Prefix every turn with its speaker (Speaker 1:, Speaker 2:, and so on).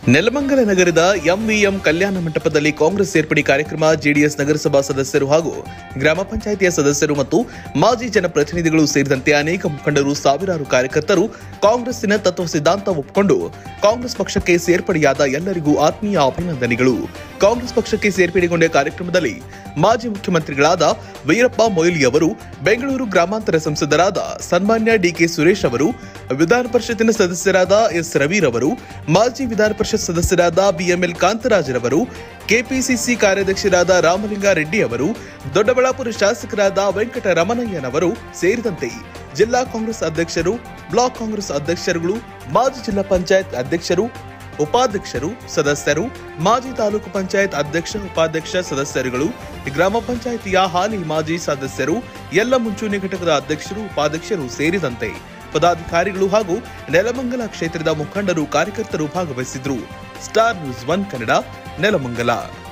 Speaker 1: ನೆಲಮಂಗಲ ನಗರದ ಎಂವಿಎಂ ಕಲ್ಯಾಣ ಮಂಟಪದಲ್ಲಿ ಕಾಂಗ್ರೆಸ್ ಸೇರ್ಪಡೆ ಕಾರ್ಯಕ್ರಮ ಜೆಡಿಎಸ್ ನಗರಸಭಾ ಸದಸ್ಯರು ಹಾಗೂ ಗ್ರಾಮ ಪಂಚಾಯಿತಿಯ ಸದಸ್ಯರು ಮತ್ತು ಮಾಜಿ ಜನಪ್ರತಿನಿಧಿಗಳು ಸೇರಿದಂತೆ ಅನೇಕ ಮುಖಂಡರು ಸಾವಿರಾರು ಕಾರ್ಯಕರ್ತರು ಕಾಂಗ್ರೆಸ್ಸಿನ ತತ್ವ ಸಿದ್ಧಾಂತ ಒಪ್ಪಿಕೊಂಡು ಕಾಂಗ್ರೆಸ್ ಪಕ್ಷಕ್ಕೆ ಸೇರ್ಪಡೆಯಾದ ಎಲ್ಲರಿಗೂ ಆತ್ಮೀಯ ಅಭಿನಂದನೆಗಳು ಕಾಂಗ್ರೆಸ್ ಪಕ್ಷಕ್ಕೆ ಸೇರ್ಪಡೆಗೊಂಡ ಕಾರ್ಯಕ್ರಮದಲ್ಲಿ ಮಾಜಿ ಮುಖ್ಯಮಂತ್ರಿಗಳಾದ ವೀರಪ್ಪ ಮೊಯ್ಲಿ ಅವರು ಬೆಂಗಳೂರು ಗ್ರಾಮಾಂತರ ಸಂಸದರಾದ ಸನ್ಮಾನ್ಯ ಡಿಕೆ ಸುರೇಶ್ ಅವರು ವಿಧಾನ ಪರಿಷತ್ತಿನ ಸದಸ್ಯರಾದ ಎಸ್ ರವಿರವರು ಮಾಜಿ ವಿಧಾನ ಪರಿಷತ್ ಸದಸ್ಯರಾದ ಬಿಎಂಎಲ್ ಕಾಂತರಾಜರವರು ಕೆಪಿಸಿಸಿ ಕಾರ್ಯಾಧ್ಯಕ್ಷರಾದ ರಾಮಲಿಂಗಾರೆಡ್ಡಿ ಅವರು ದೊಡ್ಡಬಳ್ಳಾಪುರ ಶಾಸಕರಾದ ವೆಂಕಟರಮಣಯ್ಯನವರು ಸೇರಿದಂತೆ ಜಿಲ್ಲಾ ಕಾಂಗ್ರೆಸ್ ಅಧ್ಯಕ್ಷರು ಬ್ಲಾಕ್ ಕಾಂಗ್ರೆಸ್ ಅಧ್ಯಕ್ಷರುಗಳು ಮಾಜಿ ಜಿಲ್ಲಾ ಪಂಚಾಯತ್ ಅಧ್ಯಕ್ಷರು ಉಪಾಧ್ಯಕ್ಷರು ಸದಸ್ಯರು ಮಾಜಿ ತಾಲೂಕು ಪಂಚಾಯತ್ ಅಧ್ಯಕ್ಷ ಉಪಾಧ್ಯಕ್ಷ ಸದಸ್ಯರುಗಳು ಗ್ರಾಮ ಪಂಚಾಯಿತಿಯ ಹಾಲಿ ಮಾಜಿ ಸದಸ್ಯರು ಎಲ್ಲ ಮುಂಚೂಣಿ ಘಟಕದ ಅಧ್ಯಕ್ಷರು ಉಪಾಧ್ಯಕ್ಷರು ಸೇರಿದಂತೆ ಪದಾಧಿಕಾರಿಗಳು ಹಾಗೂ ನೆಲಮಂಗಲ ಕ್ಷೇತ್ರದ ಮುಖಂಡರು ಕಾರ್ಯಕರ್ತರು ಭಾಗವಹಿಸಿದ್ರು star news one Kannada Nelamangala